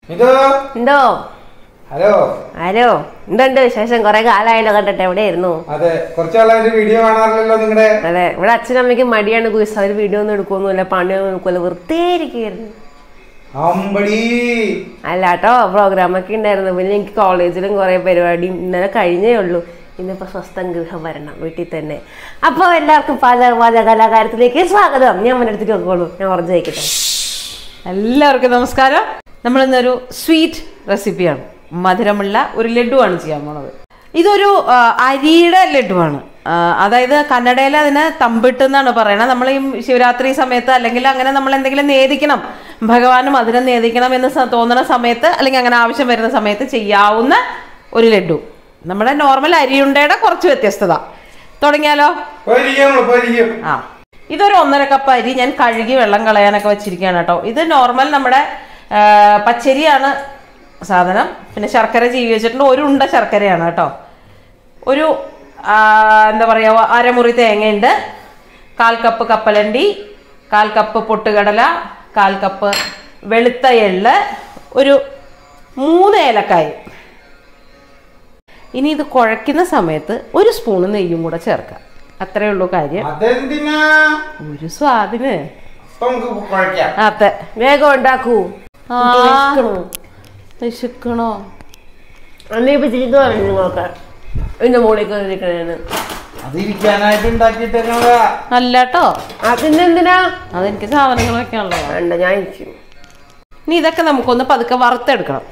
ഇതോ എന്തോ ഹലോ ആരോ എന്തുണ്ട് വിശേഷം കുറെ കാലമായല്ലോ കണ്ടിട്ട് എവിടെയായിരുന്നു അതെ കുറച്ചാളായിട്ട് വീഡിയോ കാണാറില്ലല്ലോ നിങ്ങളുടെ അതെ ഇവിടെ അച്ഛനും അമ്മയ്ക്കും മടിയാണ് കുയിസ് അവർ വീഡിയോ ഒന്നും എടുക്കൊന്നുമില്ല പണിയൊന്നും എടുക്കുമല്ലോ വെറുതെ ഇരിക്കുകയായിരുന്നു അമ്പടി അല്ല കേട്ടോ പ്രോഗ്രാം ഒക്കെ ഉണ്ടായിരുന്നു പിന്നെ എനിക്ക് കോളേജിലും കുറെ പരിപാടിയും ഇന്നലെ കഴിഞ്ഞേ ഉള്ളൂ ഇന്നിപ്പോ സ്വസ്ഥം ഗൃഹം വരണം വീട്ടിൽ തന്നെ അപ്പോൾ എല്ലാവർക്കും പാചക പാചക കലാകാരത്തിലേക്ക് സ്വാഗതം ഞാൻ അവൻ്റെ അടുത്തേക്ക് നോക്കോളൂ ഞാൻ ഉറച്ചു വയ്ക്കട്ടെ എല്ലാവർക്കും നമസ്കാരം നമ്മൾ ഇന്നൊരു സ്വീറ്റ് റെസിപ്പിയാണ് മധുരമുള്ള ഒരു ലഡുവാണ് ചെയ്യാൻ പോണത് ഇതൊരു ആ, അരിയുടെ ലഡുവാണ് ആ, അതായത് കന്നഡയിൽ അതിന് തമ്പിട്ട് എന്നാണ് പറയണത് നമ്മൾ ഈ ശിവരാത്രി സമയത്ത് അല്ലെങ്കിൽ അങ്ങനെ നമ്മൾ എന്തെങ്കിലും നേദിക്കണം ഭഗവാന് മധുരം നേദിക്കണം എന്ന് സ- തോന്നുന്ന സമയത്ത് അല്ലെങ്കിൽ അങ്ങനെ ആവശ്യം വരുന്ന സമയത്ത് ചെയ്യാവുന്ന ഒരു ലഡു നമ്മുടെ നോർമൽ അരിയുണ്ടയുടെ കുറച്ച് വ്യത്യസ്തത തുടങ്ങിയാലോ പോയിരിക്കും നമ്മള് പോയിരിക്കും ആ ഇതൊരു ഒന്നര കപ്പ് അരി ഞാൻ കഴുകി വെള്ളം കളയാനൊക്കെ വെച്ചിരിക്കുകയാണ് കേട്ടോ ഇത് നോർമൽ നമ്മുടെ ആ, പച്ചരിയാണ് സാധനം പിന്നെ ശർക്കര ചീവി വെച്ചിട്ടുണ്ട് ഒരു ഉണ്ട ശർക്കരയാണ് കേട്ടോ ഒരു ആ, എന്താ പറയുക അരമുറി തേങ്ങയുണ്ട് കാൽ കപ്പ് കപ്പലണ്ടി കാൽ കപ്പ് പൊട്ടുകടല കാൽ കപ്പ് വെളുത്ത എള്ള് ഒരു മൂന്ന് ഏലക്കായി ഇനി ഇത് കുഴയ്ക്കുന്ന സമയത്ത് ഒരു സ്പൂണ് നെയ്യും കൂടെ ചേർക്കാം അത്രേ ഉള്ളൂ കാര്യം അതെന്തിനാ ഒരു സ്വാദിന് അപ്പൊ നമുക്ക് കുഴക്കാം അതെ വേഗം ഉണ്ടാക്കൂ ആ. വിശക്കണോ? വിശക്കണോ അന്നേ ഇപ്പൊ ചെയ്തു പറഞ്ഞു നിങ്ങൾക്ക് എന്റെ മുകളിൽ കയറിയിരിക്കണേന്ന് അതിരിക്കാനായിട്ട് ഉണ്ടാക്കിയിട്ടേക്കണതാ അല്ല കേട്ടോ അതിന്റെ എന്തിനാ അതെനിക്ക് സാധനങ്ങൾ വെക്കാനുള്ളതാ വേണ്ട ഞാൻ ഇരിക്കും ഇനി ഇതൊക്കെ നമുക്കൊന്ന് പതുക്കെ വറുത്തെടുക്കണം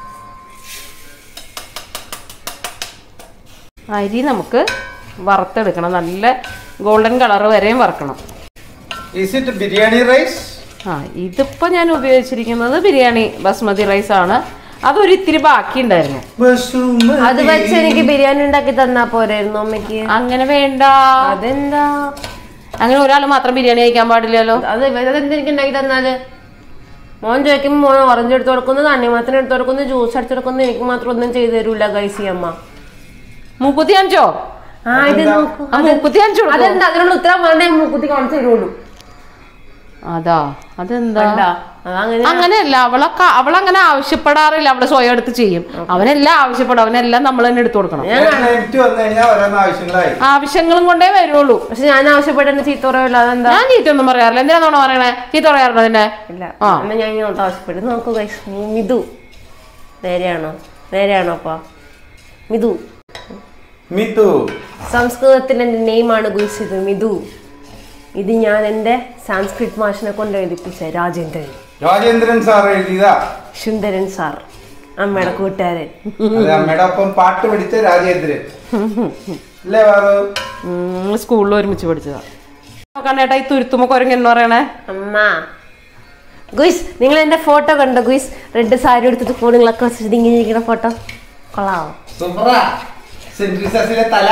അരി നമുക്ക് വറുത്തെടുക്കണം നല്ല ഗോൾഡൻ കളർ വരെയും വറുക്കണം ഇസ് ഇറ്റ് ബിരിയാണി റൈസ് ആ ഇതിപ്പോൾ ഞാൻ ഉപയോഗിച്ചിരിക്കുന്നത് ബിരിയാണി ബസ്മതി റൈസ് ആണ് അതൊരു ഇത്തിരി ബാക്കി ഉണ്ടായിരുന്നു അത് വെച്ച് എനിക്ക് ബിരിയാണി ഉണ്ടാക്കി തന്നാ പോരായിരുന്നു അമ്മയ്ക്ക് അങ്ങനെ വേണ്ട അതെന്താ അങ്ങനെ ഒരാൾ മാത്രം ബിരിയാണി കഴിക്കാൻ പാടില്ലല്ലോ അത് അതെന്ത് എനിക്ക് ഉണ്ടാക്കി തന്നാല് മോൻ ചോദിക്കുമ്പോൾ മോൻ ഓറഞ്ച് എടുത്ത് കൊടുക്കുന്നു തണ്ണിമാത്തിന് എടുത്ത് കൊടുക്കുന്നു ജ്യൂസ് അടിച്ചു കൊടുക്കുന്നു എനിക്ക് മാത്രം ഒന്നും ചെയ്തു തരൂല ഗൈസി അമ്മ മുപ്പത്തി അഞ്ചോ ആ ഇത് നോക്കൂ ആ മുപ്പത്തി അഞ്ചോ അതെന്താ അതിനുള്ള ഉത്തരം വേണ്ടേ മൂക്കുത്തി കാണിച്ചു തരുള്ളൂ അതാ അതെന്താ എന്താ അതങ്ങനെ അങ്ങനെയല്ല അവളൊക്കെ അവളങ്ങനെ ആവശ്യപ്പെടാറില്ല അവളെ സ്വയം എടുത്ത് ചെയ്യും അവനെല്ലാം ആവശ്യപ്പെടും അവനെല്ലാം നമ്മൾ തന്നെ എടുത്തു കൊടുക്കണം നൈറ്റ് വന്നു കഴിഞ്ഞാൽ ഓരോന്ന് ആവശ്യങ്ങളായി ആവശ്യങ്ങളും കൊണ്ടേ വരുള്ളൂ പക്ഷെ ഞാൻ ആവശ്യപ്പെട്ട ചീത്ത പറയല്ലോ അതെന്താ ഞാൻ ചീത്തൊന്നും പറയാറില്ല എന്തിനാ തോണ പറയണേ ചീത്ത പറയാറുണ്ടോ അതിന്റെ ഇല്ല ആ. എന്നാ ഞാൻ ഇങ്ങോട്ട് ആവശ്യപ്പെട്ടു നോക്കൂ ഗൈസ് മിതു നേരെയാണോ നേരെയാണോ അപ്പ മിതു മിതു സംസ്കൃതത്തിന്റെ നെയിമാണ് ഗുയിസ് ഇത് മിതു ഇത് ഞാൻ എൻ്റെ സാൻസ്ക്രിറ്റ് മാഷിനെ കൊണ്ട് എഴുതിപ്പിച്ച രാജേന്ദ്രൻ രാജേന്ദ്രൻ സാർ എഴുതിയതാ സുന്ദരൻ സാർ അമ്മയുടെ കൂട്ടുകാരൻ അതെ അമ്മയുടെ ഒപ്പം പാട്ട് പഠിച്ച രാജേന്ദ്രൻ അല്ലേ വാറു ഉം, സ്കൂളിൽ ഒരുമിച്ച് പഠിച്ചതാ കണ്ണേട്ടാ ഈ തുരുത്തുമ്പോ കുരങ്ങ് എന്ന് പറയണേ അമ്മ ഗുയിസ് നിങ്ങൾ എൻ്റെ ഫോട്ടോ കണ്ടോ ഗുയിസ് റെഡ് സാരി എടുത്തിട്ട് ഫോണുകളൊക്കെ വെച്ചിട്ട് ഇങ്ങനെ ഇരിക്കുന്ന ഫോട്ടോ കൊള്ളാവോ സൂപ്പറാ സെന്റ് റിസസിലെ തല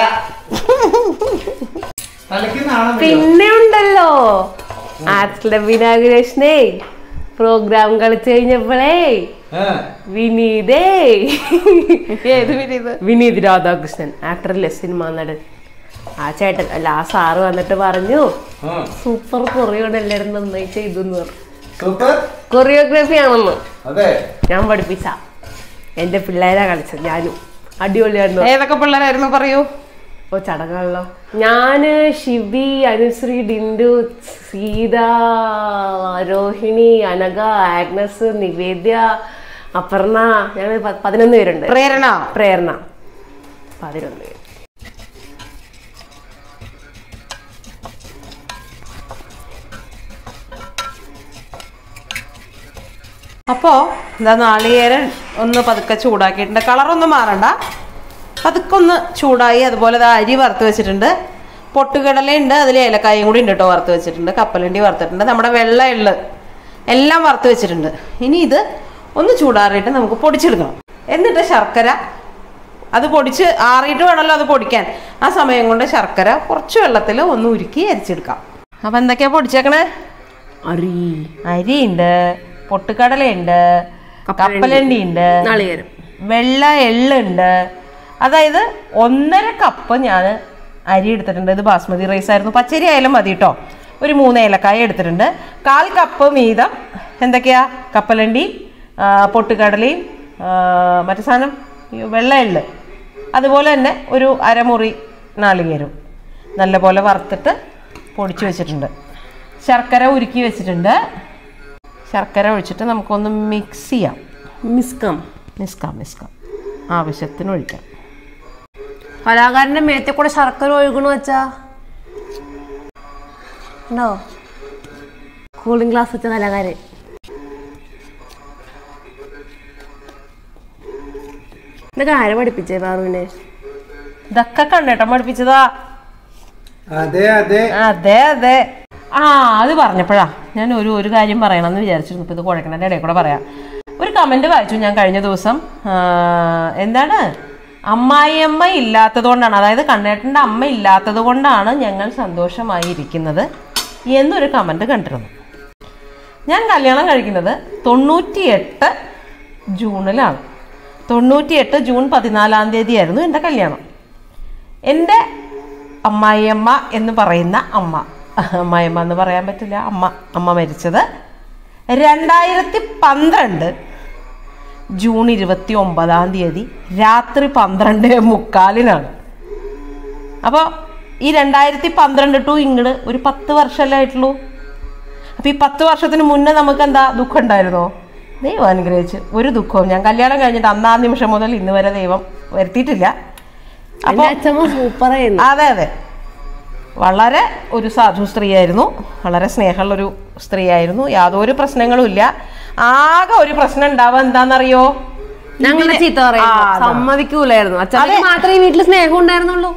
തലയ്ക്ക് നാണം വരും. പിന്നെ ഉണ്ടല്ലോ ആർട്സ് ലാബ് ഇനാഗുറേഷനേ പ്രോഗ്രാം കളിച്ചു കഴിഞ്ഞപ്പോഴേ ആ. വിനീതേ ഏത് വിനീത് വിനീത് രാധാകൃഷ്ണൻ ആക്ടറിലെ സിനിമ നടൻ ആ ചേട്ടൻ അല്ല ആ സാറ് വന്നിട്ട് പറഞ്ഞു ആ. സൂപ്പർ കൊറിയോൺ എല്ലാവരും നന്നായി ചെയ്തു എന്ന് പറഞ്ഞു സൂപ്പർ കൊറിയോഗ്രാഫി ആണെന്ന് അതെ ഞാൻ പഠിപ്പിച്ച എന്റെ പിള്ളേരാ കളിച്ചത് ഞാനും അടിപൊളിയായിരുന്നു ഏതൊക്കെ പിള്ളേരായിരുന്നു പറയൂ ഓ ചടങ്ങാണല്ലോ ഞാന് ഷിബി അനുശ്രീ ഡിൻഡു സീത രോഹിണി അനഘ ആഗ്നസ് നിവേദ്യ അപർണ ഞങ്ങൾ പ- പതിനൊന്ന് പേരുണ്ട് പ്രേരണ പ്രേരണ പതിനൊന്ന് പേര് അപ്പോ എന്താ നാളികേരൻ ഒന്ന് പതുക്കെ ചൂടാക്കിയിട്ടുണ്ട് കളറൊന്നും മാറണ്ട പതുക്കെ ഒന്ന് ചൂടായി അതുപോലെ ദാ അരി വറുത്ത് വെച്ചിട്ടുണ്ട് പൊട്ടുകടലയുണ്ട് അതിൽ ഏലക്കായും കൂടി ഉണ്ട് കേട്ടോ വറുത്ത് വെച്ചിട്ടുണ്ട് കപ്പലണ്ടി വറുത്തിട്ടുണ്ട് നമ്മുടെ വെള്ള എള്ള് എല്ലാം വറുത്ത് വെച്ചിട്ടുണ്ട് ഇനി ഇത് ഒന്ന് ചൂടാറിയിട്ട് നമുക്ക് പൊടിച്ചെടുക്കണം എന്നിട്ട് ശർക്കര അത് പൊടിച്ച് ആറിയിട്ട് വേണമല്ലോ അത് പൊടിക്കാൻ ആ സമയം കൊണ്ട് ശർക്കര കുറച്ച് വെള്ളത്തിൽ ഒന്ന് ഉരുക്കി അരിച്ചെടുക്കാം അപ്പം എന്തൊക്കെയാ പൊടിച്ചേക്കണേ അറി അരിയുണ്ട് പൊട്ടുകടലയുണ്ട് കപ്പലണ്ടി ഉണ്ട് നാളികേരം വെള്ള എള്ളുണ്ട് അതായത് ഒന്നര കപ്പ് ഞാൻ അരി എടുത്തിട്ടുണ്ട് ഇത് ബാസ്മതി റൈസ് ആയിരുന്നു പച്ചരി ആയാലും മതി കേട്ടോ ഒരു മൂന്ന് ഏലക്കായ എടുത്തിട്ടുണ്ട് കാൽ കപ്പ് വീതം എന്തൊക്കെയാ കപ്പലണ്ടി ആ, പൊട്ടുകടലയും ആ, മറ്റു സാധനം ഈ വെള്ള എള്ള് അതുപോലെ തന്നെ ഒരു അരമുറി നാളികേരും നല്ലപോലെ വറുത്തിട്ട് പൊടിച്ചു വെച്ചിട്ടുണ്ട് ശർക്കര ഉരുക്കി വെച്ചിട്ടുണ്ട് ശർക്കര ഒഴിച്ചിട്ട് നമുക്കൊന്ന് മിക്സ് ചെയ്യാം മിസ്കം മിസ്കാം മിസ്കാം ആവശ്യത്തിന് ഒഴിക്കാം കലാകാരന്റെ മേത്തെ കൂടെ ശർക്കര ഒഴുകണു വെച്ചാ ഉണ്ടോ കൂളിംഗ് ഗ്ലാസ് വെച്ച കലാകാരൻ ഇതൊക്കെ ആരെ പഠിപ്പിച്ചേ പാറുവിനെ ഇതൊക്കെ കണ്ണേട്ടം പഠിപ്പിച്ചതാ അതെ അതെ അതെ അതെ ആ അത് പറഞ്ഞപ്പോഴാ ഞാൻ ഒരു ഒരു കാര്യം പറയണമെന്ന് വിചാരിച്ചിരുന്നു ഇപ്പൊ ഇത് കുഴക്കണതിന്റെ ഇടയിൽ കൂടെ പറയാം ഒരു കമന്റ് വായിച്ചു ഞാൻ കഴിഞ്ഞ ദിവസം ആ, എന്താണ് അമ്മായിയമ്മ ഇല്ലാത്തത് കൊണ്ടാണ് അതായത് കണ്ണേട്ടൻ്റെ അമ്മ ഇല്ലാത്തത് കൊണ്ടാണ് ഞങ്ങൾ സന്തോഷമായി ഇരിക്കുന്നത് എന്നൊരു കമന്റ് കണ്ടിരുന്നു ഞാൻ കല്യാണം കഴിക്കുന്നത് തൊണ്ണൂറ്റിയെട്ട് ജൂണിലാണ് തൊണ്ണൂറ്റിയെട്ട് ജൂൺ പതിനാലാം തീയതി ആയിരുന്നു എൻ്റെ കല്യാണം എൻ്റെ അമ്മായിയമ്മ എന്ന് പറയുന്ന അമ്മ അമ്മായിയമ്മ എന്ന് പറയാൻ പറ്റില്ല അമ്മ അമ്മ മരിച്ചത് രണ്ടായിരത്തി പന്ത്രണ്ട് ജൂൺ ഇരുപത്തി ഒമ്പതാം തീയതി രാത്രി പന്ത്രണ്ട് മുക്കാലിനാണ് അപ്പോൾ ഈ രണ്ടായിരത്തി പന്ത്രണ്ട് ടു ഇങ്ങോട്ട് ഒരു പത്ത് വർഷമല്ലേ ആയിട്ടുള്ളൂ അപ്പോൾ ഈ പത്ത് വർഷത്തിന് മുന്നേ നമുക്ക് എന്താ ദുഃഖം ഉണ്ടായിരുന്നോ ദൈവം അനുഗ്രഹിച്ച് ഒരു ദുഃഖവും ഞാൻ കല്യാണം കഴിഞ്ഞിട്ട് അന്നാ നിമിഷം മുതൽ ഇന്ന് വരെ ദൈവം വരുത്തിയിട്ടില്ല എന്റെ അച്ഛമ്മ സൂപ്പറായിരുന്നു അതെ അതെ വളരെ ഒരു സാധു സ്ത്രീയായിരുന്നു വളരെ സ്നേഹമുള്ളൊരു സ്ത്രീയായിരുന്നു യാതൊരു പ്രശ്നങ്ങളും ഇല്ല ആകെ ഒരു പ്രശ്നം ഉണ്ടാവുക എന്താണെന്നറിയോ ഞങ്ങളുടെ ചീത്ത ആ, പറയുന്നു അതാ. സമ്മതിക്കൂലായിരുന്നു അച്ഛൻ അതെ. മാത്രമേ ഈ വീട്ടിൽ സ്നേഹം ഉണ്ടായിരുന്നുള്ളൂ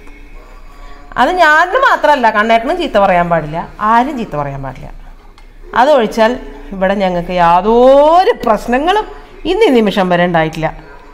അത് ഞാനും മാത്രമല്ല കണ്ണേട്ടനും ചീത്ത പറയാൻ പാടില്ല ആരും ചീത്ത പറയാൻ പാടില്ല അതൊഴിച്ചാൽ ഇവിടെ ഞങ്ങൾക്ക് യാതൊരു പ്രശ്നങ്ങളും ഇന്ന് ഈ നിമിഷം വരെ ഉണ്ടായിട്ടില്ല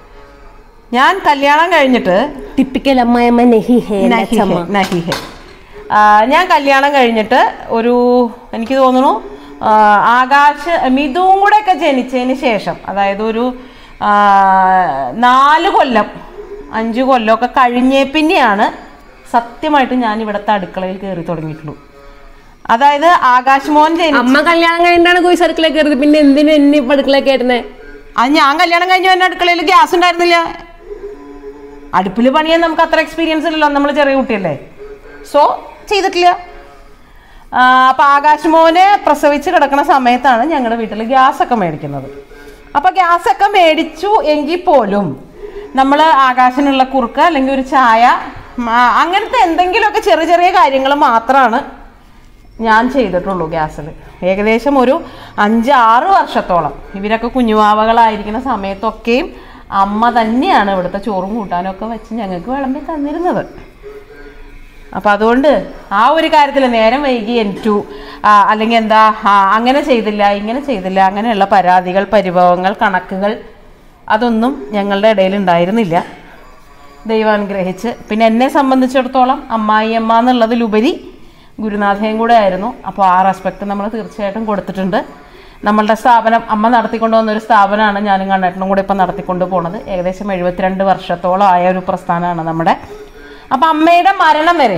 ഞാൻ കല്യാണം കഴിഞ്ഞിട്ട് ടിപ്പിക്കൽ അമ്മായിയമ്മ നെഹി ഹേ എന്റെ നഹി അച്ഛമ്മ ഹെ, നഹി ഹെ. ആ, ഞാൻ കല്യാണം കഴിഞ്ഞിട്ട് ഒരു എനിക്ക് തോന്നുന്നു ആ, ആകാശ് മിതുവും കൂടെ ഒക്കെ ജനിച്ചതിന് ശേഷം അതായത് ഒരു ആ, നാല് കൊല്ലം അഞ്ച് കൊല്ലമൊക്കെ കഴിഞ്ഞേ പിന്നെയാണ് സത്യമായിട്ട് ഞാൻ ഇവിടുത്തെ അടുക്കളയിൽ കയറി തുടങ്ങിയിട്ടുള്ളൂ അതായത് ആകാശ് മോൻ ജനി അമ്മ കല്യാണം കഴിഞ്ഞിട്ടാണ് കോയി സർക്കിലേക്ക് കയറിയത് പിന്നെ എന്തിനു എന്നെ ഇപ്പൊ അടുക്കളയൊക്കെ ആയിരുന്നേ അത് ഞാൻ കല്യാണം കഴിഞ്ഞ എൻ്റെ അടുക്കളയിൽ ഗ്യാസ് ഉണ്ടായിരുന്നില്ല അടുപ്പിൽ പണിയാൻ നമുക്ക് അത്ര എക്സ്പീരിയൻസ് ഇല്ലല്ലോ നമ്മൾ ചെറിയ കുട്ടിയല്ലേ സോ ചെയ്തിട്ടില്ല ആ, അപ്പൊ ആകാശ് മോനെ പ്രസവിച്ച് കിടക്കുന്ന സമയത്താണ് ഞങ്ങളുടെ വീട്ടിൽ ഗ്യാസ് ഒക്കെ മേടിക്കുന്നത് അപ്പൊ ഗ്യാസ് ഒക്കെ മേടിച്ചു എങ്കിൽ പോലും നമ്മൾ ആകാശിനുള്ള കുറുക്ക് അല്ലെങ്കിൽ ഒരു ചായ ഉം, ആ, അങ്ങനത്തെ എന്തെങ്കിലുമൊക്കെ ചെറിയ ചെറിയ കാര്യങ്ങൾ മാത്രമാണ് ഞാൻ ചെയ്തിട്ടുള്ളൂ ഗ്യാസിൽ ഏകദേശം ഒരു അഞ്ച് ആറ് വർഷത്തോളം ഇവരൊക്കെ കുഞ്ഞുവാവകളായിരിക്കുന്ന സമയത്തൊക്കെയും അമ്മ തന്നെയാണ് ഇവിടുത്തെ ചോറും കൂട്ടാനും ഒക്കെ വെച്ച് ഞങ്ങൾക്ക് വിളമ്പി തന്നിരുന്നത് അപ്പം അതുകൊണ്ട് ആ ഒരു കാര്യത്തിൽ നേരം വൈകി എനിക്കു അല്ലെങ്കിൽ എന്താ ആ, അങ്ങനെ ചെയ്തില്ല ഇങ്ങനെ ചെയ്തില്ല അങ്ങനെയുള്ള പരാതികൾ പരിഭവങ്ങൾ കണക്കുകൾ അതൊന്നും ഞങ്ങളുടെ ഇടയിൽ ഉണ്ടായിരുന്നില്ല ദൈവം അനുഗ്രഹിച്ച് പിന്നെ എന്നെ സംബന്ധിച്ചിടത്തോളം അമ്മായിയമ്മ എന്നുള്ളതിലുപരി ഗുരുനാഥയും കൂടെ ആയിരുന്നു അപ്പോൾ ആ റെസ്പെക്ട് നമ്മൾ തീർച്ചയായിട്ടും കൊടുത്തിട്ടുണ്ട് നമ്മളുടെ സ്ഥാപനം അമ്മ നടത്തിക്കൊണ്ട് വന്ന ഒരു സ്ഥാപനമാണ് ഞാനും കണ്ണേട്ടനും കൂടെ ഇപ്പം നടത്തിക്കൊണ്ട് പോണത് ഏകദേശം എഴുപത്തിരണ്ട് വർഷത്തോളം ആയ ഒരു പ്രസ്ഥാനമാണ് നമ്മുടെ അപ്പം അമ്മയുടെ മരണം വരെ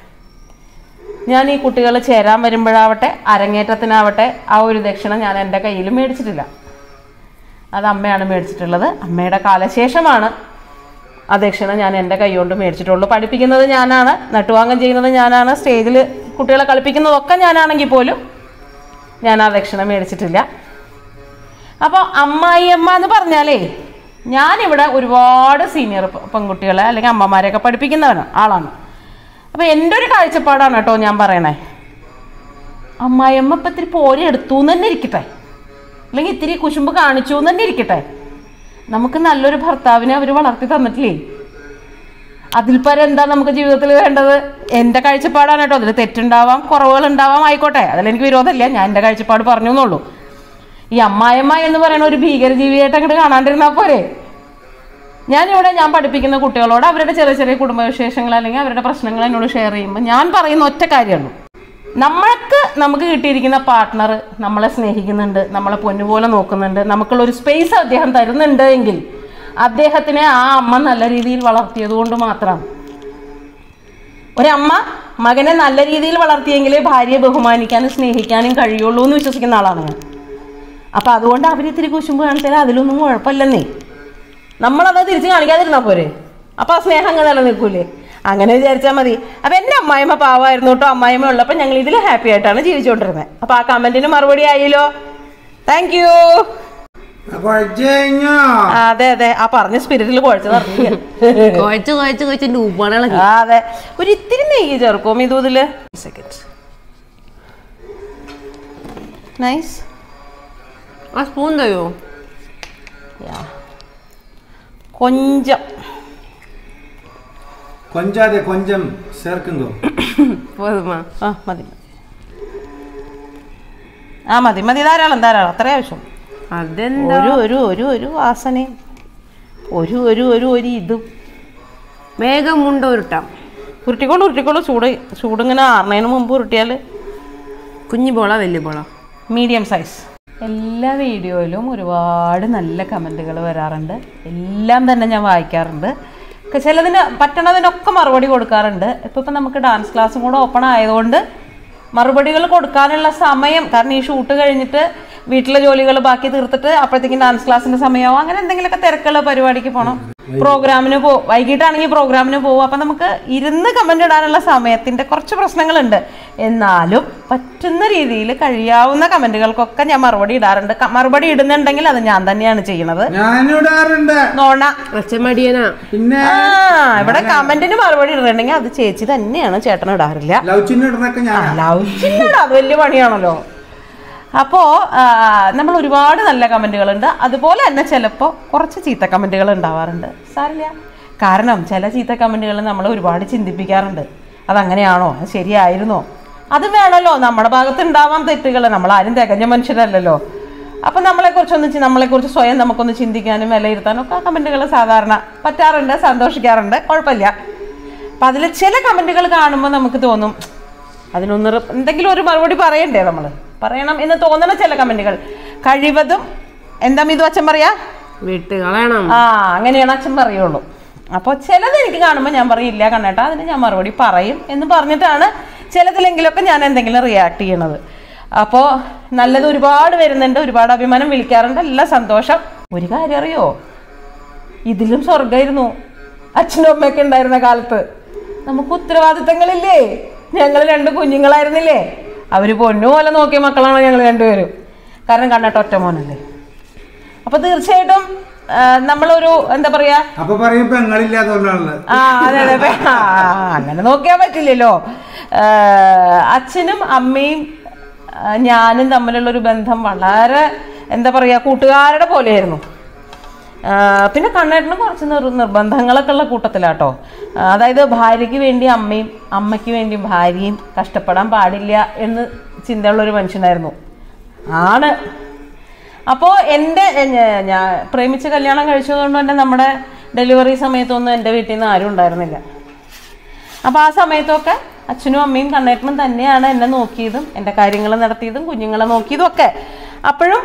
ഞാൻ ഈ കുട്ടികൾ ചേരാൻ വരുമ്പോഴാവട്ടെ അരങ്ങേറ്റത്തിനാവട്ടെ ആ ഒരു ദക്ഷിണ ഞാൻ എൻ്റെ കയ്യിൽ മേടിച്ചിട്ടില്ല അത് അമ്മയാണ് മേടിച്ചിട്ടുള്ളത് അമ്മയുടെ കാലശേഷമാണ് ആ ദക്ഷിണ ഞാൻ എൻ്റെ കൈ കൊണ്ട് മേടിച്ചിട്ടുള്ളൂ പഠിപ്പിക്കുന്നത് ഞാനാണ് നട്ടുവാങ്ങം ചെയ്യുന്നത് ഞാനാണ് സ്റ്റേജിൽ കുട്ടികളെ കളിപ്പിക്കുന്നതൊക്കെ ഞാനാണെങ്കിൽ പോലും ഞാൻ ആ ദക്ഷിണ മേടിച്ചിട്ടില്ല അപ്പോൾ അമ്മായിയമ്മ എന്ന് പറഞ്ഞാലേ ഞാനിവിടെ ഒരുപാട് സീനിയർ പെൺകുട്ടികളെ അല്ലെങ്കിൽ അമ്മമാരെയൊക്കെ പഠിപ്പിക്കുന്നവനാണ് ആളാണ് അപ്പോൾ എൻ്റെ ഒരു കാഴ്ചപ്പാടാണ് കേട്ടോ ഞാൻ പറയണേ അമ്മായിയമ്മ ഇപ്പം ഇത്തിരി പോരെ എടുത്തു എന്ന് തന്നെ ഇരിക്കട്ടെ അല്ലെങ്കിൽ ഇത്തിരി കുശുമ്പ് കാണിച്ചു എന്ന് തന്നെ ഇരിക്കട്ടെ നമുക്ക് നല്ലൊരു ഭർത്താവിനെ അവർ വളർത്തി തന്നിട്ടില്ലേ അതിൽ പരം എന്താ നമുക്ക് ജീവിതത്തിൽ വേണ്ടത് എൻ്റെ കാഴ്ചപ്പാടാണ് കേട്ടോ അതിൽ തെറ്റുണ്ടാവാം കുറവുകൾ ഉണ്ടാവാം ആയിക്കോട്ടെ അതിലെനിക്ക് വിരോധമില്ല ഞാൻ എൻ്റെ കാഴ്ചപ്പാട് പറഞ്ഞു എന്നുള്ളൂ ഈ അമ്മായിയമ്മ എന്ന് പറയുന്ന ഒരു ഭീകരജീവിയായിട്ട് അങ്ങോട്ട് കാണാണ്ടിരുന്നാൽ പോരെ ഞാനിവിടെ ഞാൻ പഠിപ്പിക്കുന്ന കുട്ടികളോട് അവരുടെ ചെറിയ ചെറിയ കുടുംബവിശേഷങ്ങൾ അല്ലെങ്കിൽ അവരുടെ പ്രശ്നങ്ങൾ എന്നോട് ഷെയർ ചെയ്യുമ്പോൾ ഞാൻ പറയുന്ന ഒറ്റ കാര്യമുള്ളൂ നമ്മൾക്ക് നമുക്ക് കിട്ടിയിരിക്കുന്ന പാർട്ട്ണർ നമ്മളെ സ്നേഹിക്കുന്നുണ്ട് നമ്മളെ പൊന്നുപോലെ നോക്കുന്നുണ്ട് നമുക്കുള്ള ഒരു സ്പേസ് അദ്ദേഹം തരുന്നുണ്ട് എങ്കിൽ അദ്ദേഹത്തിനെ ആ അമ്മ നല്ല രീതിയിൽ വളർത്തിയത് കൊണ്ട് മാത്രമാണ് ഒരമ്മ മകനെ നല്ല രീതിയിൽ വളർത്തിയെങ്കിലേ ഭാര്യയെ ബഹുമാനിക്കാനും സ്നേഹിക്കാനും കഴിയുള്ളൂ എന്ന് വിശ്വസിക്കുന്ന ആളാണ് ഞാൻ അപ്പം അതുകൊണ്ട് അവർ ഇത്തിരി കുശുമ്പ് കാണിച്ചാൽ അതിലൊന്നും കുഴപ്പമില്ലെന്നേ നമ്മളത് തിരിച്ച് കാണിക്കാതിരുന്നാ പോരെ അപ്പം ആ സ്നേഹം അങ്ങനെ നിലനിൽക്കൂലേ അങ്ങനെ വിചാരിച്ചാൽ മതി അപ്പം എൻ്റെ അമ്മായിമ്മ പാവമായിരുന്നു കേട്ടോ അമ്മായിമ്മ ഉള്ളപ്പോൾ ഞങ്ങൾ ഇതിൽ ഹാപ്പി ആയിട്ടാണ് ജീവിച്ചുകൊണ്ടിരുന്നത് അപ്പം ആ കമൻറ്റിന് മറുപടി ആയില്ലോ താങ്ക് യു അപ്പൊ കഴിഞ്ഞോ അതെ അതെ ആ പറഞ്ഞ സ്പിരിറ്റിൽ കുഴച്ച് നടത്തിയ കുഴച്ച് കുഴച്ച് കുഴച്ച് ലൂപ്പാണുകളൊക്കെ ആ, അതെ ഒരു ഇത്തിരി നെയ്യ് ചേർക്കും ഇത് ഇതില് സെക്കൻഡ് നൈസ് ആ സ്പൂൺ തരുമോ കൊഞ്ചം കൊഞ്ചാതെ കൊഞ്ചം ചേർക്കുന്നോ പോതുമാ ആ മതി ആ മതി മതി ധാരാളം ധാരാളം അത്ര ആവശ്യം അതെന്താ ഒരു ഒരു ഒരു ഒരു വാസനയും ഒരു ഒരു ഒരു ഒരു ഇതും വേഗം മുണ്ട ഉരുട്ടാം ഉരുട്ടിക്കൊണ്ട് ഉരുട്ടിക്കൊണ്ട് ചൂട് ചൂടിങ്ങനെ ആറുന്നതിന് മുമ്പ് ഉരുട്ടിയാൽ കുഞ്ഞു പോള വലിയ പോള മീഡിയം സൈസ് എല്ലാ വീഡിയോയിലും ഒരുപാട് നല്ല കമൻറ്റുകൾ വരാറുണ്ട് എല്ലാം തന്നെ ഞാൻ വായിക്കാറുണ്ട് ഒക്കെ ചിലതിന് പറ്റണതിനൊക്കെ മറുപടി കൊടുക്കാറുണ്ട് ഇപ്പം ഇപ്പം നമുക്ക് ഡാൻസ് ക്ലാസ്സും കൂടെ ഓപ്പൺ ആയതുകൊണ്ട് മറുപടികൾ കൊടുക്കാനുള്ള സമയം കാരണം ഈ ഷൂട്ട് കഴിഞ്ഞിട്ട് വീട്ടിലെ ജോലികൾ ബാക്കി തീർത്തിട്ട് അപ്പോഴത്തേക്കും ഡാൻസ് ക്ലാസ്സിന്റെ സമയമാവും അങ്ങനെ എന്തെങ്കിലുമൊക്കെ തിരക്കുള്ള പരിപാടിക്ക് പോകണം പ്രോഗ്രാമിന് പോ വൈകിട്ടാണെങ്കിൽ പ്രോഗ്രാമിന് പോകും അപ്പം നമുക്ക് ഇരുന്ന് കമൻ്റ് ഇടാനുള്ള സമയത്തിൻ്റെ കുറച്ച് പ്രശ്നങ്ങളുണ്ട് എന്നാലും പറ്റുന്ന രീതിയിൽ കഴിയാവുന്ന കമൻറ്റുകൾക്കൊക്കെ ഞാൻ മറുപടി ഇടാറുണ്ട് ക- മറുപടി ഇടുന്നുണ്ടെങ്കിൽ അത് ഞാൻ തന്നെയാണ് ചെയ്യണത് ഞാനിടാറുണ്ട് നോണ അച്ഛമടിയനാ പിന്നെ ആ ഇവിടെ കമന്റിന് മറുപടി ഇടുന്നുണ്ടെങ്കിൽ അത് ചേച്ചി തന്നെയാണ് ചേട്ടൻ ഇടാറില്ല ലവ് ചിഹ്നം ഇടുന്നൊക്കെ ഞാൻ ലവ് ചിഹ്നം അത് വലിയ പണിയാണല്ലോ അപ്പോൾ നമ്മൾ ഒരുപാട് നല്ല കമൻറ്റുകളുണ്ട് അതുപോലെ തന്നെ ചിലപ്പോൾ കുറച്ച് ചീത്ത കമൻറ്റുകൾ ഉണ്ടാവാറുണ്ട് സാരില്ല കാരണം ചില ചീത്ത കമൻറ്റുകൾ നമ്മൾ ഒരുപാട് ചിന്തിപ്പിക്കാറുണ്ട് അതങ്ങനെയാണോ അത് ശരിയായിരുന്നോ അത് വേണമല്ലോ നമ്മുടെ ഭാഗത്ത് ഉണ്ടാവാം തെറ്റുകൾ നമ്മൾ ആരും തികഞ്ഞ മനുഷ്യരല്ലല്ലോ അപ്പം നമ്മളെക്കുറിച്ചൊന്ന് ചി- നമ്മളെക്കുറിച്ച് സ്വയം നമുക്കൊന്ന് ചിന്തിക്കാനും വിലയിരുത്താനും ഒക്കെ കമൻറ്റുകൾ സാധാരണ പറ്റാറുണ്ട് സന്തോഷിക്കാറുണ്ട് കുഴപ്പമില്ല അപ്പം അതിൽ ചില കമൻറ്റുകൾ കാണുമ്പോൾ നമുക്ക് തോന്നും അതിനൊന്ന് റി- എന്തെങ്കിലും ഒരു മറുപടി പറയണ്ടേ നമ്മൾ പറയണം എന്ന് തോന്നണ ചില കമൻറ്റുകൾ കഴിവതും എന്താ ഇത് അച്ഛൻ പറയാ വിട്ട് കളയണം ആ അങ്ങനെയാണ് അച്ഛൻ പറയുള്ളൂ അപ്പോൾ ചിലത് എനിക്ക് കാണുമ്പോൾ ഞാൻ പറയില്ല കണ്ണേട്ടാ അതിന് ഞാൻ മറുപടി പറയും എന്ന് പറഞ്ഞിട്ടാണ് ചിലതിലെങ്കിലൊക്കെ ഞാൻ എന്തെങ്കിലും റിയാക്ട് ചെയ്യണത് അപ്പോൾ നല്ലത് ഒരുപാട് വരുന്നുണ്ട് ഒരുപാട് അഭിമാനം വിളിക്കാറുണ്ട് എല്ലാം സന്തോഷം ഒരു കാര്യം അറിയോ ഇതിലും സ്വർഗമായിരുന്നു അച്ഛനും അമ്മയൊക്കെ ഉണ്ടായിരുന്ന കാലത്ത് നമുക്ക് ഉത്തരവാദിത്തങ്ങളില്ലേ ഞങ്ങൾ രണ്ട് കുഞ്ഞുങ്ങളായിരുന്നില്ലേ അവര് പൊന്നു പോലെ നോക്കിയ മക്കളാണ് ഞങ്ങൾ രണ്ടുപേരും കാരണം കണ്ണട്ട ഒറ്റ മോനല്ലേ അപ്പൊ തീർച്ചയായിട്ടും ആ, നമ്മളൊരു എന്താ പറയാ അപ്പൊ പറയും പെങ്ങളില്ലാത്തതുകൊണ്ടാണല്ലോ ആ അതെ അതെ അതെ. ആ, അങ്ങനെ നോക്കിയാൽ പറ്റില്ലല്ലോ ആ, അച്ഛനും അമ്മയും ആ, ഞാനും തമ്മിലുള്ളൊരു ബന്ധം വളരെ എന്താ പറയുക കൂട്ടുകാരുടെ പോലെയായിരുന്നു ആ, പിന്നെ കണ്ണേട്ടന് കുറച്ച് നിർ നിർബന്ധങ്ങളൊക്കെ ഉള്ള കൂട്ടത്തിലാട്ടോ ആ, അതായത് ഭാര്യയ്ക്ക് വേണ്ടി അമ്മയും അമ്മയ്ക്ക് വേണ്ടി ഭാര്യയും കഷ്ടപ്പെടാൻ പാടില്ല എന്ന് ചിന്തയുള്ള ഒരു മനുഷ്യനായിരുന്നു ആണ് അപ്പോൾ എൻ്റെ ഞ- ഞാൻ പ്രേമിച്ച് കല്യാണം കഴിച്ചതുകൊണ്ട് തന്നെ നമ്മുടെ ഡെലിവറി സമയത്തൊന്നും എൻ്റെ വീട്ടിൽ നിന്ന് ആരും ഉണ്ടായിരുന്നില്ല അപ്പോൾ ആ സമയത്തൊക്കെ അച്ഛനും അമ്മയും കണ്ണേട്ടനും തന്നെയാണ് എന്നെ നോക്കിയതും എൻ്റെ കാര്യങ്ങൾ നടത്തിയതും കുഞ്ഞുങ്ങളെ നോക്കിയതും ഒക്കെ അപ്പോഴും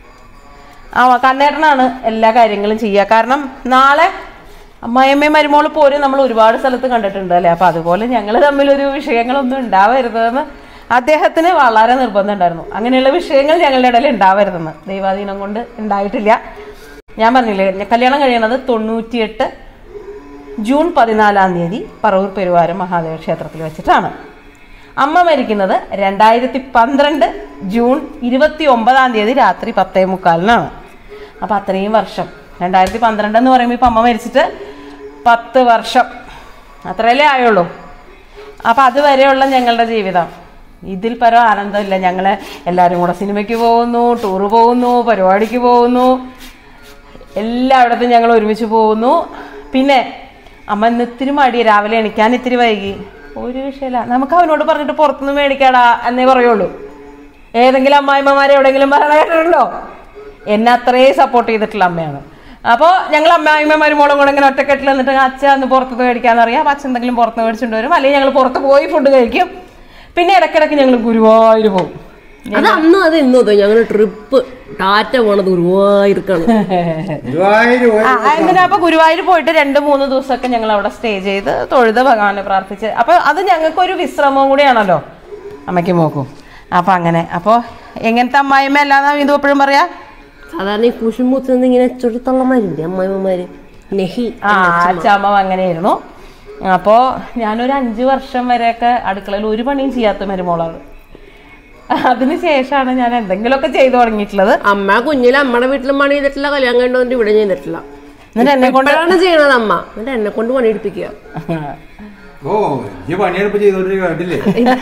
ആ കണ്ണേട്ടനാണ് എല്ലാ കാര്യങ്ങളും ചെയ്യുക കാരണം നാളെ അമ്മായിയമ്മയും മരുമോള് പോരും നമ്മൾ ഒരുപാട് സ്ഥലത്ത് കണ്ടിട്ടുണ്ട് അല്ലേ അപ്പോൾ അതുപോലെ ഞങ്ങൾ തമ്മിലൊരു വിഷയങ്ങളൊന്നും ഉണ്ടാവരുതെന്ന് അദ്ദേഹത്തിന് വളരെ നിർബന്ധം ഉണ്ടായിരുന്നു അങ്ങനെയുള്ള വിഷയങ്ങൾ ഞങ്ങളുടെ ഇടയിൽ ഉണ്ടാവരുതെന്ന് ദൈവാധീനം കൊണ്ട് ഉണ്ടായിട്ടില്ല ഞാൻ പറഞ്ഞില്ലേ ഞാൻ കല്യാണം കഴിയണത് തൊണ്ണൂറ്റിയെട്ട് ജൂൺ പതിനാലാം തീയതി പറവൂർ പെരുവാരം മഹാദേവ ക്ഷേത്രത്തിൽ വെച്ചിട്ടാണ് അമ്മ മരിക്കുന്നത് രണ്ടായിരത്തി പന്ത്രണ്ട് ജൂൺ ഇരുപത്തി ഒമ്പതാം തീയതി രാത്രി പത്തേ മുക്കാലിനാണ് അപ്പം അത്രയും വർഷം രണ്ടായിരത്തി പന്ത്രണ്ട് എന്ന് പറയുമ്പോൾ ഇപ്പം അമ്മ മരിച്ചിട്ട് പത്ത് വർഷം അത്രയല്ലേ ആയുള്ളൂ അപ്പം അതുവരെയുള്ള ഞങ്ങളുടെ ജീവിതം ഇതിൽ പരം ആനന്ദമില്ല ഞങ്ങൾ എല്ലാവരും കൂടെ സിനിമയ്ക്ക് പോകുന്നു ടൂറ് പോകുന്നു പരിപാടിക്ക് പോകുന്നു എല്ലായിടത്തും ഞങ്ങൾ ഒരുമിച്ച് പോകുന്നു പിന്നെ അമ്മ ഇന്ന് ഇത്തിരി മടി രാവിലെ എണിക്കാൻ ഇത്തിരി വൈകി ഒരു വിഷയമില്ല നമുക്ക് അവനോട് പറഞ്ഞിട്ട് പുറത്തുനിന്ന് മേടിക്കാടാ എന്നേ പറയുള്ളൂ ഏതെങ്കിലും അമ്മായിമ്മമാരെ എവിടെയെങ്കിലും പറയണ കേട്ടിട്ടുണ്ടോ എന്നെ അത്രയും സപ്പോർട്ട് ചെയ്തിട്ടുള്ള അമ്മയാണ് അപ്പോൾ ഞങ്ങൾ അമ്മായിമ്മമാരും മോളും കൂടെ ഇങ്ങനെ ഒറ്റക്കെട്ടിൽ നിന്നിട്ട് അച്ഛ അന്ന് പുറത്തുനിന്ന് മേടിക്കാന്ന് അറിയാം അപ്പം അച്ഛൻ എന്തെങ്കിലും പുറത്ത് മേടിച്ചുകൊണ്ട് വരും അല്ലെങ്കിൽ ഞങ്ങൾ പുറത്ത് പോയി ഫുഡ് കഴിക്കും പിന്നെ ഇടയ്ക്കിടയ്ക്ക് ഞങ്ങൾ ഗുരുവായൂർ പോകും അത് അന്ന് അത് ഇന്നു ഞങ്ങൾ ട്രിപ്പ് ടാറ്റ പോണത് ഗുരുവായൂർക്കാണ് ഗുരുവായൂർ പോയി. ആ, ആ, എന്തിനാ അപ്പൊ ഗുരുവായൂർ പോയിട്ട് രണ്ട് മൂന്ന് ദിവസമൊക്കെ ഞങ്ങൾ അവിടെ സ്റ്റേ ചെയ്ത് തൊഴുത് ഭഗവാനെ പ്രാർത്ഥിച്ച് അപ്പൊ അത് ഞങ്ങൾക്ക് ഒരു വിശ്രമവും കൂടിയാണല്ലോ അമ്മയ്ക്ക് നോക്കും അപ്പൊ അങ്ങനെ അപ്പോൾ എങ്ങനത്തെ അമ്മായിമ്മ അല്ലാന്നാ ഇത് എപ്പോഴും പറയാ സാധാരണ ഈ കുശുമ്പൂത്തുനിന്ന് ഇങ്ങനെ ചുരുത്തള്ളമാരില്ലേ അമ്മായിമ്മമാര് നെഹി ആ അച്ചാമ്മ അങ്ങനെയായിരുന്നു അപ്പോൾ ഞാനൊരു അഞ്ച് വർഷം വരെയൊക്കെ അടുക്കളയിൽ ഒരു പണിയും ചെയ്യാത്ത മരുമോളാണ് അതിന് ശേഷമാണ് ഞാൻ എന്തെങ്കിലുമൊക്കെ ചെയ്തു തുടങ്ങിയിട്ടുള്ളത് അമ്മ കുഞ്ഞിലെ അമ്മയുടെ വീട്ടിലും പണി ചെയ്തിട്ടില്ല കല്യാണം കണ്ടുകൊണ്ട് ഇവിടെ ചെയ്തിട്ടില്ല എന്നിട്ട് എന്നെ കൊണ്ട് ഇപ്പോഴാണ് ചെയ്യണത് അമ്മ എന്നിട്ട് എന്നെ കൊണ്ട് പണിയെടുപ്പിക്കുക ഓ ഈ പണിയെടുപ്പ് ചെയ്തോണ്ടിരിക്കുക കണ്ടില്ലേ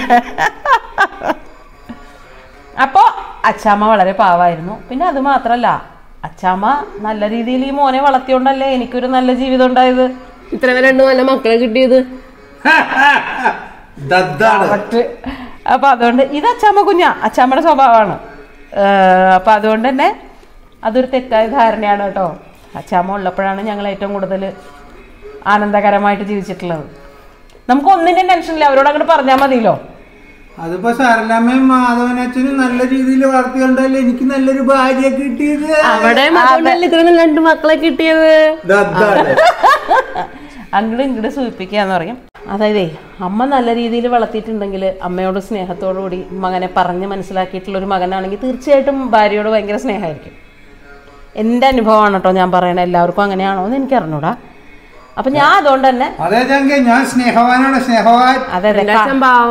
അപ്പോ അച്ചാമ്മ വളരെ പാവായിരുന്നു പിന്നെ അത് മാത്രല്ല അച്ചാമ്മ നല്ല രീതിയിൽ ഈ മോനെ വളർത്തിയോണ്ടല്ലേ എനിക്കൊരു നല്ല ജീവിതം ഉണ്ടായത് ഇത്ര വരെ രണ്ട് നല്ല മക്കളെ കിട്ടിയത് ദദ്ദാണ് കറക്റ്റ് അപ്പൊ അതുകൊണ്ട് ഇത് അച്ചാമ്മ കുഞ്ഞാ അച്ചാമ്മയുടെ സ്വഭാവമാണ് ഏഹ് അപ്പൊ അതുകൊണ്ട് തന്നെ അതൊരു തെറ്റായ ധാരണയാണ് കേട്ടോ അച്ചാമ്മ ഉള്ളപ്പോഴാണ് ഞങ്ങൾ ഏറ്റവും കൂടുതൽ ആനന്ദകരമായിട്ട് ജീവിച്ചിട്ടുള്ളത് നമുക്ക് ഒന്നിന്റെ ടെൻഷനില്ല അവരോട് അങ്ങോട്ട് പറഞ്ഞാൽ മതിയല്ലോ അതിപ്പോ സാരലാമ്മയും മാധവനച്ഛനും നല്ല രീതിയിൽ വളർത്തിയോണ്ടല്ലേ എനിക്ക് നല്ലൊരു ഭാര്യ കിട്ടിയത് അവിടെ അതുകൊണ്ടല്ലേ ഇത്ര നല്ല രണ്ട് മക്കളെ കിട്ടിയത് ദദ്ദാണ് അങ്ങോട്ട് ഇങ്ങോട്ട് സൂചിപ്പിക്കുക എന്ന് പറയും അതായതേ അമ്മ നല്ല രീതിയിൽ വളർത്തിയിട്ടുണ്ടെങ്കിൽ അമ്മയോട് സ്നേഹത്തോടു കൂടി മകനെ പറഞ്ഞ് മനസ്സിലാക്കിയിട്ടുള്ള ഒരു മകനാണെങ്കിൽ തീർച്ചയായിട്ടും ഭാര്യയോട് ഭയങ്കര സ്നേഹമായിരിക്കും എൻ്റെ അനുഭവമാണ് കേട്ടോ ഞാൻ പറയണത് എല്ലാവർക്കും അങ്ങനെയാണോ എന്ന് എനിക്ക് അറിഞ്ഞൂടാ അപ്പം ഞാൻ അതുകൊണ്ട് തന്നെ അതെ ചങ്ക ഞാൻ സ്നേഹവാനാണ് സ്നേഹവാൻ അതെ അതെ എന്റെ അച്ഛൻ പാവ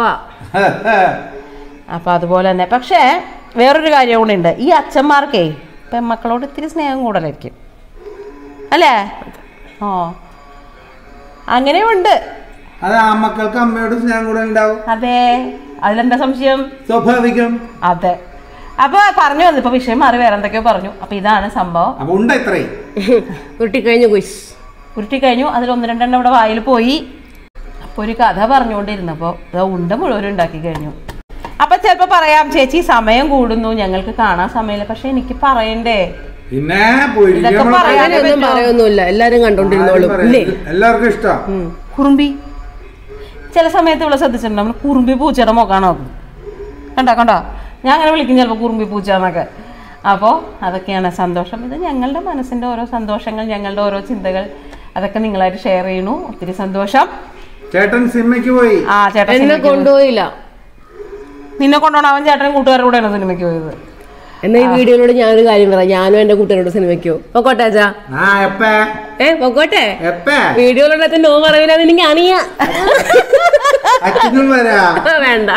അപ്പം അതുപോലെ തന്നെ പക്ഷേ വേറൊരു കാര്യം കൂടി ഉണ്ട് ഈ അച്ഛന്മാർക്കേ പെൺമക്കളോട് ഇത്തിരി സ്നേഹം കൂടുതലായിരിക്കും അല്ലേ ഓ അങ്ങനെയുണ്ട് അത് ആ മക്കൾക്ക് അമ്മയോട് സ്നേഹം കൂടെ ഉണ്ടാവും അതെ അതിലെന്താ സംശയം സ്വാഭാവികം അതെ അപ്പൊ പറഞ്ഞു വന്നു ഇപ്പൊ വിഷയം മാറി വേറെ എന്തൊക്കെയോ പറഞ്ഞു അപ്പൊ ഇതാണ് സംഭവം അപ്പൊ ഉണ്ട് ഇത്രയും ഉരുട്ടിക്കഴിഞ്ഞു കുശ് ഉരുട്ടി കഴിഞ്ഞു അതിൽ ഒന്ന് രണ്ടെണ്ണം ഇവിടെ വായിൽ പോയി അപ്പൊ ഒരു കഥ പറഞ്ഞുകൊണ്ടിരുന്നപ്പോ ഇതാ ഉണ്ട മുഴുവൻ ഉണ്ടാക്കി കഴിഞ്ഞു അപ്പൊ ചിലപ്പോ പറയാം ചേച്ചി സമയം കൂടുന്നു ഞങ്ങൾക്ക് കാണാൻ സമയമില്ല പക്ഷെ എനിക്ക് പറയണ്ടേ പിന്നെ പൊരിക്കും ഇതൊക്കെ നമ്മള് പറയാനേ അങ്ങനെയൊന്നും പറ്റൂ. പറയൊന്നുമില്ല എല്ലാരും കണ്ടോണ്ടിരുന്നോളും ആരും ഇല്ലേ പറയരുത്. എല്ലാവർക്കും ഇഷ്ടം കുറുമ്പി ചില സമയത്ത് ഇവിടെ ശ്രദ്ധിച്ചിട്ടുണ്ട് നമ്മൾ കുറുമ്പി പൂച്ചയുടെ മുഖാണ് നോക്കും കണ്ടോ കണ്ടോ ഞാൻ അങ്ങനെ വിളിക്കും ചിലപ്പോൾ കുറുമ്പി പൂച്ച എന്നൊക്കെ അപ്പോൾ അതൊക്കെയാണ് സന്തോഷം ഇത് ഞങ്ങളുടെ മനസ്സിൻ്റെ ഓരോ സന്തോഷങ്ങൾ ഞങ്ങളുടെ ഓരോ ചിന്തകൾ അതൊക്കെ നിങ്ങളായിട്ട് ഷെയർ ചെയ്യണു ഒത്തിരി സന്തോഷം ചേട്ടൻ സിനിമയ്ക്ക് പോയി ആ ചേട്ടൻ എന്നെ സിനിമയ്ക്ക് പോയി. കൊണ്ടുപോയില്ല നിന്നെ കൊണ്ടുപോകണം അവൻ ചേട്ടനും കൂട്ടുകാരുടെ കൂടെയാണ് സിനിമയ്ക്ക് പോയത് എന്നാ ഈ വീഡിയോയിലൂടെ ഞാനൊരു കാര്യം പറയാം ഞാനും എന്റെ കൂട്ടുകാരോട് സിനിമയ്ക്കോ പൊക്കോട്ടെ അച്ഛാ ആ എപ്പ ഏ പൊക്കോട്ടെ എപ്പ വീഡിയോയിലൂടെ അച്ഛൻ നോ പറയില്ല എനിക്ക് അറിയാം അച്ഛനും വരാ വേണ്ട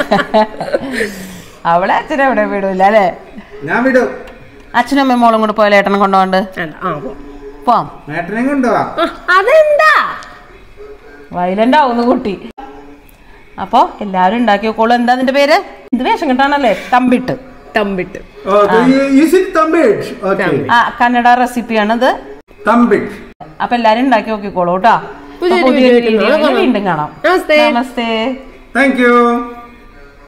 അവളെ അച്ഛനെ എവിടെ വിടൂല അല്ലേ ഞാൻ വിടും അച്ഛനും അമ്മയും മോളും കൂടെ പോയാലേ ഏട്ടനെ കൊണ്ടുപോകണ്ട് വേണ്ട ആ പോ. പോവാം ഏട്ടനെ കൊണ്ടുപോവാ ആ, അതെന്താ വയലന്റ് ആവുന്നു കുട്ടി അപ്പോ എല്ലാവരും ഉണ്ടാക്കി നോക്കോളൂ എന്താ നിന്റെ പേര് ഇത് വേഷം കിട്ടാണല്ലേ തമ്പിട്ട് തമ്പിട്ട് ഓ ഈസ് ഇറ്റ് തമ്പിട്ട് ഓക്കെ ആ കന്നഡ റെസിപ്പിയാണിത് തമ്പിട്ട് അപ്പൊ എല്ലാരും ഉണ്ടാക്കി നോക്കിക്കോളൂ കേട്ടോ പുതിയൊരു പുതിയൊരു വീഡിയോ ആയിട്ട് വീഡിയോയിൽ കാണാം. വീണ്ടും കാണാം നമസ്തേ നമസ്തേ താങ്ക് യു